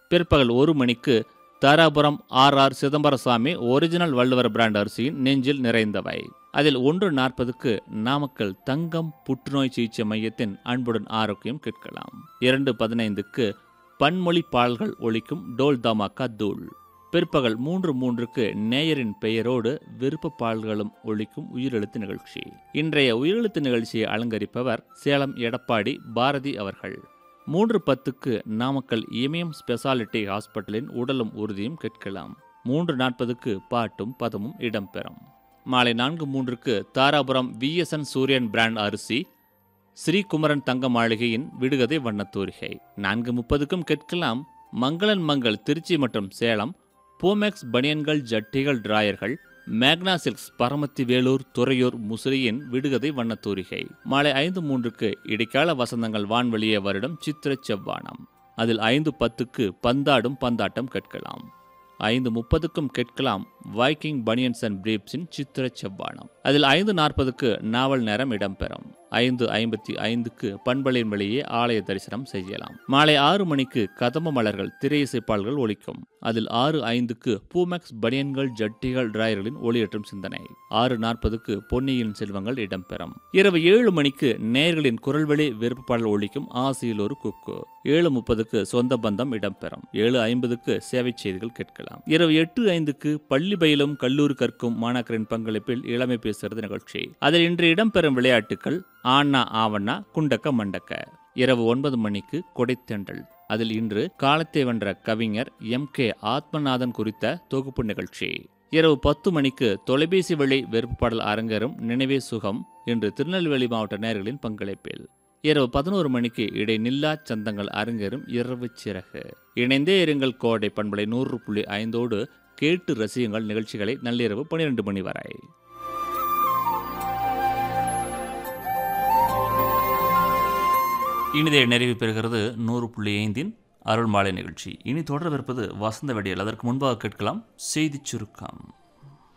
பிற்பகல் ஒரு மணிக்கு Dharapuram R R Chidambarasami original Valluvar brand அரிசியின் நெஞ்சில் நிறைந்தவை அதில் ஒன்று நாற்பதுக்கு நாமக்கல் தங்கம் புற்றுநோய் சிகிச்சை மையத்தின் அன்புடன் ஆரோக்கியம் கேட்கலாம் இரண்டு பதினைந்துக்கு பன்மொழி பாடல்கள் ஒலிக்கும் டோல் தமாக்கா தூள் பிற்பகல் மூன்று மூன்றுக்கு நேயரின் பெயரோடு விருப்ப பாடல்களும் ஒழிக்கும் உயிரெழுத்து நிகழ்ச்சி இன்றைய உயிரெழுத்து நிகழ்ச்சியை அலங்கரிப்பவர் சேலம் எடப்பாடி பாரதி அவர்கள் மூன்று பத்துக்கு நாமக்கல் இமயம் ஸ்பெஷாலிட்டி ஹாஸ்பிட்டலின் உடலும் உறுதியும் கேட்கலாம் மூன்று நாற்பதுக்கு பாட்டும் பதமும் இடம்பெறும் மாலை நான்கு மூன்றுக்கு தாராபுரம் விஎஸ்என் சூரியன் பிராண்ட் அரிசி ஸ்ரீகுமரன் தங்க மாளிகையின் விடுகதை வண்ணத்தூரிகை நான்கு முப்பதுக்கும் கேட்கலாம் மங்களன் மங்கள் திருச்சி மற்றும் சேலம் போமெக்ஸ் பனியன்கள் ஜட்டிகள் டிராயர்கள் மேக்னா சில்க்ஸ் பரமத்தி வேலூர் துறையூர் முசிறியின் விடுகதை வண்ணத்தூரிகை மாலை ஐந்து மூன்றுக்கு இடைக்கால வசந்தங்கள் வான்வெளியே வருடம் சித்திர செவ்வானம் அதில் ஐந்து பத்துக்கு பந்தாடும் பந்தாட்டம் கேட்கலாம் ஐந்து முப்பதுக்கும் கேட்கலாம் வைக்கிங் பனியன்ஸ் அண்ட் பிரீப்ஸின் சித்திர செவ்வானம் அதில் ஐந்து நாற்பதுக்கு நாவல் நேரம் இடம்பெறும் ஐந்து ஐம்பத்தி ஐந்துக்கு பண்பலின் வழியே ஆலய தரிசனம் செய்யலாம் மாலை ஆறு மணிக்கு கதம்ப மலர்கள் திரை இசைப்பாள்கள் ஒலிக்கும் அதில் ஆறு ஐந்துக்கு பூமெக்ஸ் பனியன்கள் ஜட்டிகள் டிராயர்களின் ஒளியேற்றும் சிந்தனை ஆறு நாற்பதுக்கு பொன்னியின் செல்வங்கள் இடம்பெறும் இரவு ஏழு மணிக்கு நேயர்களின் குரல்வெளி விருப்பப்பாடல் ஒலிக்கும் ஆசையில் ஒரு குக்கு ஏழு முப்பதுக்கு சொந்த பந்தம் இடம்பெறும் ஏழு ஐம்பதுக்கு சேவை செய்திகள் கேட்கலாம் இரவு எட்டு ஐந்துக்கு பள்ளி பயிலும் கல்லூரி கற்கும் மாணாக்கரின் பங்களிப்பில் இளமை பேசுறது நிகழ்ச்சி அதில் இன்று இடம்பெறும் விளையாட்டுகள் ஆண்ணா ஆவண்ணா குண்டக்க மண்டக்க இரவு ஒன்பது மணிக்கு கொடைத்தெண்டல் அதில் இன்று காலத்தை வென்ற கவிஞர் எம் கே ஆத்மநாதன் குறித்த தொகுப்பு நிகழ்ச்சி இரவு பத்து மணிக்கு தொலைபேசி வழி வெறுப்பாடல் அரங்கேறும் நினைவே சுகம் இன்று திருநெல்வேலி மாவட்ட நேயர்களின் பங்களிப்பில் இரவு பதினோரு மணிக்கு இடைநில்லா சந்தங்கள் அரங்கேறும் இரவு சிறகு இணைந்தே இருங்கள் கோடை பண்பலை நூறு புள்ளி ஐந்தோடு கேட்டு ரசியுங்கள் நிகழ்ச்சிகளை நள்ளிரவு பன்னிரண்டு மணி வரை இனிதே நிறைவு பெறுகிறது நூறு புள்ளி ஐந்தின் அருள் மாலை நிகழ்ச்சி இனி தொடரவிருப்பது வசந்த வெடியல் அதற்கு முன்பாக கேட்கலாம் செய்திச் சுருக்கம்